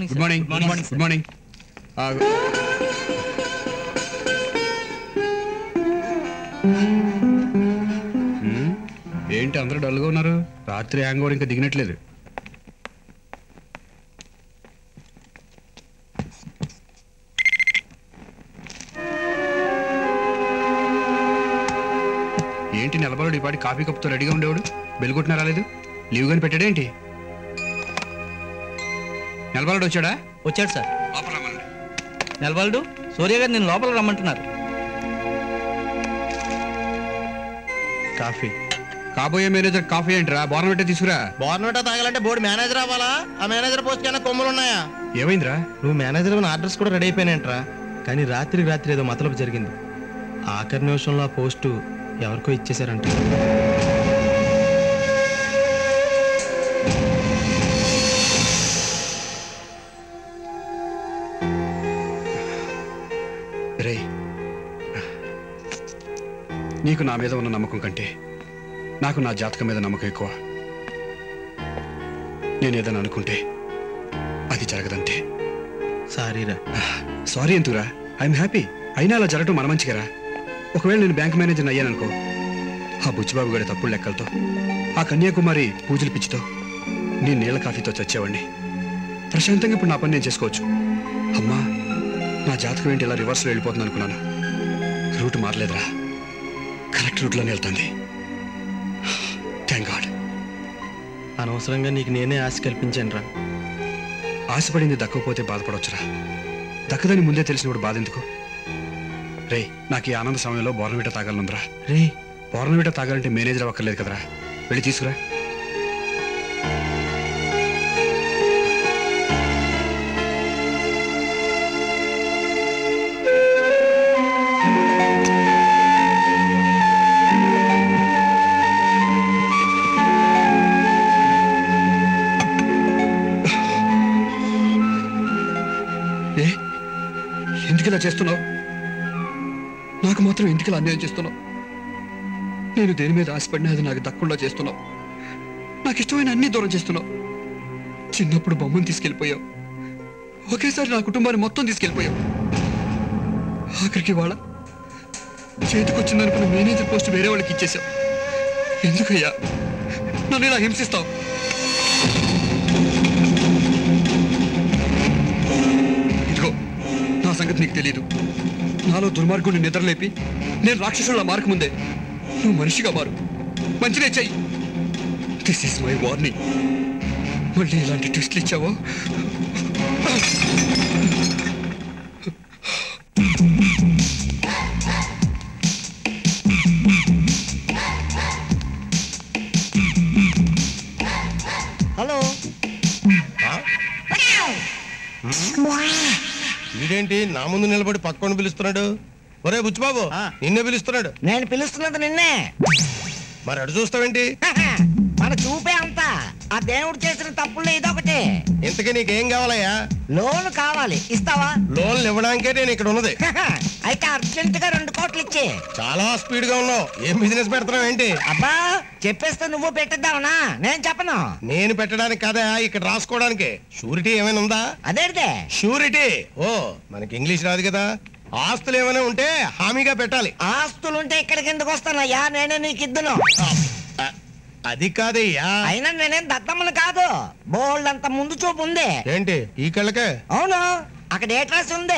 Morning good morning good morning good morning ఆ, హ్మ్, ఏంటి అందరూ డల్గా ఉన్నారు రాత్రి హ్యాంగ్ ఓవర్ ఇంకా దిగినట్లేదు ఏంటి నిలబడు ఈ పాటి కాఫీ కప్తో రెడీగా ఉండేవాడు బెల్ కొట్టినా రాలేదు లీవ్ కానీ పెట్టాడేంటి నిలబడు వచ్చాడా వచ్చాడు సార్ లోపల రమ్మనండి. నెలవాళ్ళు సూర్య గారు నేను లోపల రమ్మంటున్నారు కాఫీ కాబోయే మేనేజర్ కాఫీ ఏంట్రా బోర్న పెట్టే తీసుకురా బోర్నవిటా తాగాలంటే బోర్డు మేనేజర్ అవ్వాలా ఆ మేనేజర్ పోస్ట్ కన్నా కొమ్ములు ఉన్నాయా ఏమైందిరా నువ్వు మేనేజర్ ఉన్న ఆర్డర్స్ కూడా రెడీ అయిపోయినాయంట్రా కానీ రాత్రికి రాత్రి ఏదో మతలబు జరిగింది ఆఖరి నిమిషంలో ఆ పోస్టు ఎవరికో ఇచ్చేశారంట రే నీకు నా మీద ఉన్న నమ్మకం కంటే నాకు నా జాతకం మీద నమ్మకం ఎక్కువ నేను ఏదైనా అనుకుంటే అది జరగదంటే సారీరా సారీ ఎందుకురా ఐఎమ్ హ్యాపీ అయినా అలా జరగటం మన మంచిగారా ఒకవేళ నేను బ్యాంక్ మేనేజర్ అయ్యాననుకో ఆ బుచ్చిబాబు గారి తప్పుడు లెక్కలతో ఆ కన్యాకుమారి పూజల పిచ్చితో నేను నీళ్ళ కాఫీతో చచ్చేవాడిని ప్రశాంతంగా ఇప్పుడు నా పని నేను చేసుకోవచ్చు అమ్మా నా జాతకం ఏంటి ఇలా రివర్స్లో వెళ్ళిపోతుంది అనుకున్నాను రూట్ మారలేదురా కరెక్ట్ రూట్లోనే వెళ్తుంది థ్యాంక్ గాడ్ అనవసరంగా నీకు నేనే ఆశ కల్పించానురా ఆశపడింది దక్కకపోతే బాధపడవచ్చురా దక్కదని ముందే తెలిసినప్పుడు బాధ ఎందుకు రే నాకు ఈ ఆనంద సమయంలో బోర్నవిట తాగాలనుందిరా రే బోర్నవిట తాగాలంటే మేనేజర్ అవ్వక్కర్లేదు కదరా వెళ్ళి తీసుకురా ఏ ఎందుకు ఇలా చేస్తున్నావు నాకు మాత్రం ఎందుకు ఇలా అన్యాయం చేస్తున్నావు నేను దేని మీద ఆశపడినా అది నాకు దక్కకుండా చేస్తున్నావు నాకు ఇష్టమైన అన్ని దూరం చేస్తున్నావు చిన్నప్పుడు బొమ్మను తీసుకెళ్ళిపోయావు ఒకేసారి నా కుటుంబాన్ని మొత్తం తీసుకెళ్ళిపోయావు ఆఖరికి వాళ్ళ చేతికొచ్చిందనుకున్న మేనేజర్ పోస్ట్ వేరే వాళ్ళకి ఇచ్చేసావు ఎందుకయ్యా నన్ను ఇలా హింసిస్తావు ఇదిగో నా సంగతి నీకు తెలియదు నాలో దుర్మార్గుని నిద్రలేపి నేను రాక్షసుల మార్కు ముందే నువ్వు మనిషిగా మారు మంచిగా చెయ్యి దిస్ ఈస్ మై వార్నింగ్ మళ్ళీ ఇలాంటి ట్విస్ట్లు ఇచ్చావో హలో వీడేంటి నా ముందు నిలబడి పక్కన పిలుస్తున్నాడు ఒరే బుచ్చిబాబు ఆ. నిన్నే పిలుస్తున్నాడు నేను పిలుస్తున్నది నిన్నే మరి అడు చూస్తావేంటి మన చూపే అంతా ఆ దేవుడు చేసిన తప్పుల్లో ఇదొకటి ఇంతకీ నీకేం కావాలయ్యా లోన్ కావాలి ఇస్తావా లోన్లు ఇవ్వడానికే నేను ఇక్కడ ఉన్నది అయితే అర్జెంట్ గా రెండు కోట్లు ఇచ్చి చాలా స్పీడ్ గా ఉన్నావు ఏం బిజినెస్ పెడుతున్నావు ఏంటి అబ్బా చెప్పేస్తే నువ్వు పెట్టిద్దావునా నేను చెప్పను నేను పెట్టడానికి కదా ఇక్కడ రాసుకోవడానికి షూరిటీ ఏమైనా ఉందా అదేంటే షూరిటీ ఓ మనకి ఇంగ్లీష్ రాదు కదా ఆస్తులు ఏమైనా ఉంటే హామీగా పెట్టాలి ఆస్తులుంటే ఇక్కడికి ఎందుకు వస్తానయ్యా నేనే నీకు ఇద్దును అ- అది కాదయ్యా అయినా నేనేం దత్తమ్మను కాదు బోల్డ్ అంత ముందు చూపు ఉంది ఏంటి ఈ కళ్ళకే అవును అక్కడ ఏ ట్రాస్ ఉంది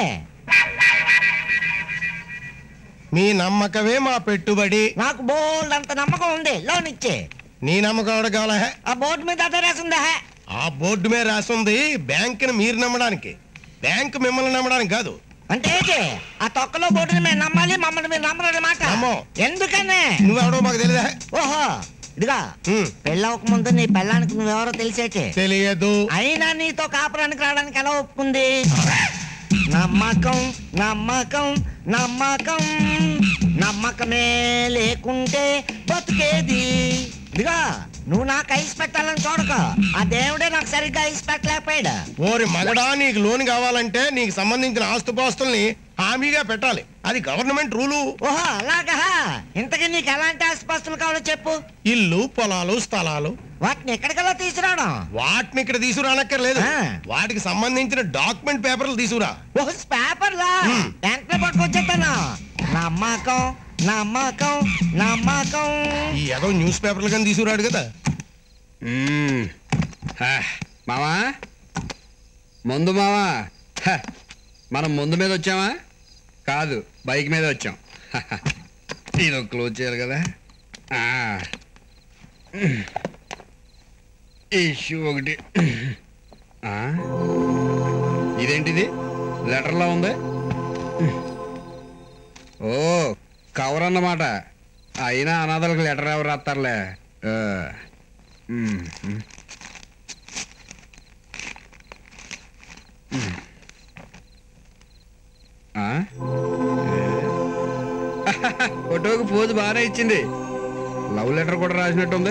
మీ నమ్మకమే మా పెట్టుబడి నాకు బోల్డ్ అంత నమ్మకం ఉంది లోన్ ఇచ్చి నీ నమ్మకం ఎవడ కావాలా ఆ బోర్డు మీద అదే రాసిందా ఆ బోర్డు మీద రాసింది బ్యాంకుని మీరు నమ్మడానికి బ్యాంక్ మిమ్మల్ని నమ్మడానికి కాదు అంటే ఏంటి ఆ తొక్కలో బోర్డుని మేము నమ్మాలి మమ్మల్ని మీరు నమ్మరన్నమాట నమ్మం. ఎందుకనే నువ్వెవడో మాకు తెలియదా ఓహో ఇదిగా ఉమ్, పెళ్ళవక ముందు నీ పెళ్ళానికి నువ్వెవరో తెలిసేటి తెలియదు అయినా నీతో కాపురానికి రావడానికి ఎలా ఒప్పుకుంది నమ్మకం నమ్మకం నమ్మకం నమ్మకమే లేకుంటే బతుకేది ఇదిగా నువ్వు నాకు ఐస్ పెట్టాలని చూడక ఆ దేవుడే నాకు సరిగ్గా ఐస్ పెట్టలేకపోయాడు ఓరి మగడా నీకు లోన్ కావాలంటే నీకు సంబంధించిన ఆస్తుపాస్తుల్ని హామీగా పెట్టాలి అది గవర్నమెంట్ రూలు ఓహో అలాగా ఇంతకీ నీకు ఎలాంటి ఆస్తి వస్తువులు కావాలో చెప్పు ఇల్లు పొలాలు స్థలాలు వాటిని ఎక్కడికల్లా తీసుకురావడం వాటిని ఇక్కడ తీసుకురానక్కర్లేదు ఆ. వాటికి సంబంధించిన డాక్యుమెంట్ పేపర్లు తీసుకురా ఓ పేపర్లా బ్యాంక్ లో పట్టుకొచ్చేస్తాను నమ్మకం నమ్మకం నమ్మకం ఈ ఏదో న్యూస్ పేపర్లు కానీ తీసుకురాడు కదా మ్మ్. హా, మావా ముందు మావా హ, మనం ముందు మీద వచ్చామా కాదు బైక్ మీద వచ్చాం హహ. ఇది క్లోజ్ చేయాలి కదా ఆ. ఈ షూ ఒకటి ఆ? ఇదేంటిది లెటర్లో ఉంది ఓ కవర్ అన్నమాట అయినా అనాథలకు లెటర్ ఎవరు రాస్తారులే ఆ. మ్మ్. మ్మ్. ఆ? ఫోటోకి పోజు బాగానే ఇచ్చింది లవ్ లెటర్ కూడా రాసినట్టుంది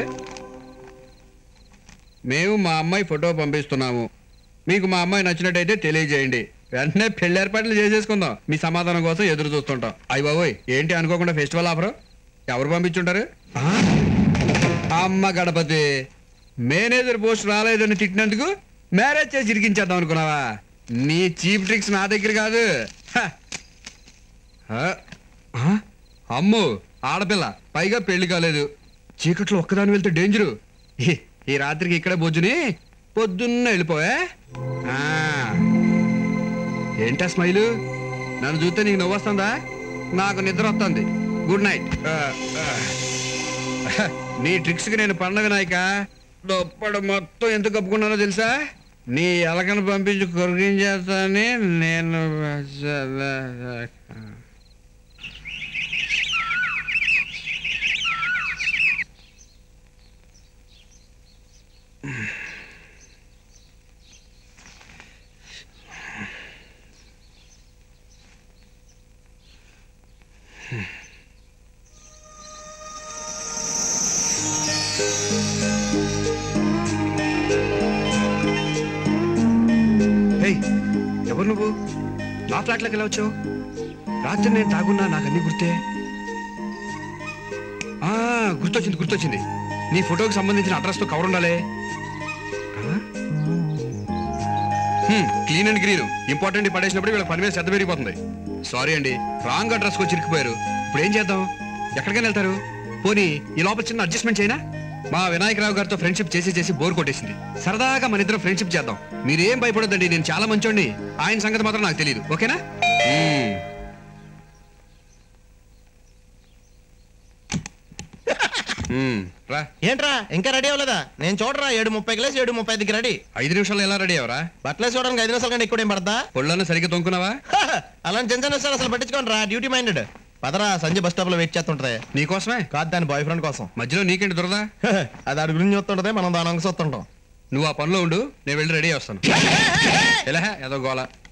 మేము మా అమ్మాయి ఫోటో పంపిస్తున్నాము మీకు మా అమ్మాయి నచ్చినట్టయితే తెలియజేయండి వెంటనే పెళ్లి ఏర్పాట్లు చేసేసుకుందాం మీ సమాధానం కోసం ఎదురు చూస్తుంటాం అయ్యి బాబోయ్ ఏంటి అనుకోకుండా ఫెస్టివల్ ఆఫరు ఎవరు పంపించుంటారు ఆ? అమ్మ గణపతి మేనేజర్ పోస్ట్ రాలేదని తిట్టినందుకు మ్యారేజ్ చేసి ఇరికించేద్దాం అనుకున్నావా నీ చీప్ ట్రిక్స్ నా దగ్గర కాదు హ. హ. ఆ? అమ్ము ఆడపిల్ల పైగా పెళ్లి కాలేదు చీకట్లో ఒక్కదాని వెళ్తే డేంజరు ఈ- ఈ రాత్రికి ఇక్కడే బొజ్జుని పొద్దున్న వెళ్ళిపోయా ఆ. ఏంటా స్మైలు నన్ను చూస్తే నీకు నవ్వొస్తుందా నాకు నిద్ర వస్తుంది గుడ్ నైట్ ఆ, ఆ. నీ ట్రిక్స్ కి నేను పండగ నాయక దొప్పడు మొత్తం ఎంత కప్పుకున్నానో తెలుసా నీ ఎలకను పంపించి కొరిగించేస్తానని నేను ఏయ్ ఎవరు నువ్వు నా ఫ్లాట్లోకి ఎలా వచ్చావు రాత్రి నేను తాగున్నా నాకు అన్ని గుర్తే ఆ, గుర్తొచ్చింది గుర్తొచ్చింది నీ ఫోటోకి సంబంధించిన అడ్రస్తో కవర్ ఉండాలి క్లీన్ అండ్ గ్రీన్ ఇంపార్టెంట్ పడేసినప్పుడు వీళ్ళ పని మీద శ్రద్ధ పెరిగిపోతుంది సారీ అండి రాంగ్ అడ్రస్కి వచ్చి ఇరికిపోయారు ఇప్పుడు ఏం చేద్దాం ఎక్కడికైనా వెళ్తారు పోనీ ఈ లోపల చిన్న అడ్జస్ట్మెంట్ చేయనా మా వినాయకరావు గారితో ఫ్రెండ్షిప్ చేసి చేసి బోర్ కొట్టేసింది సరదాగా మన ఇద్దరం ఫ్రెండ్షిప్ చేద్దాం మీరేం భయపడొద్దండి నేను చాలా మంచోండి ఆయన సంగతి మాత్రం నాకు తెలియదు ఓకేనా మ్మ్. మ్మ్. రా ఏంట్రా ఇంకా రెడీ అవ్వలేదా నేను చూడరా ఏడు ముప్పై గ్లాస్ ఏడు ముప్పై ఐదుకి రెడీ ఐదు నిమిషాలు ఎలా రెడీ అవరా బట్టలు చూడడానికి ఐదు నిమిషాల కంటే ఎక్కువ ఏం పడదా పొళ్ళన్న సరిగ్గా తొంకున్నావా అలాంటి చిన్న చిన్న విషయాలు అసలు పట్టించుకోండి రా డ్యూటీ మైండెడ్ పదరా సంజయ్ బస్ స్టాప్ లో వెయిట్ చేస్తుంటది నీకోసమే కాదు దాని బాయ్ ఫ్రెండ్ కోసం మధ్యలో నీకేంటి దురదా అది అడి గురించి చూస్తుంటది మనం దాని అంగ చూస్తుంటాం నువ్వు ఆ పనిలో ఉండు నేను వెళ్ళి రెడీ వస్తాను ఎలా ఏదో గోల